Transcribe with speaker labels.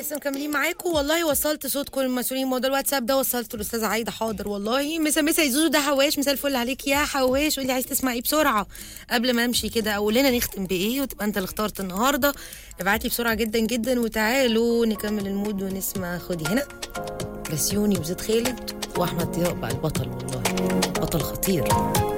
Speaker 1: لسه مكملين معاكم والله وصلت صوت كل المسؤولين موضوع الواتساب ده وصلته الاستاذه عايده حاضر والله مسا مسا يزوزو ده حواش مسا الفل عليك يا حواش قولي عايز تسمع ايه بسرعه قبل ما امشي كده او لنا نختم بايه وتبقى انت اللي اخترت النهارده ابعت لي بسرعه جدا جدا وتعالوا نكمل المود ونسمع خدي هنا بسيوني وزيد خالد واحمد ضياء بقى البطل والله بطل خطير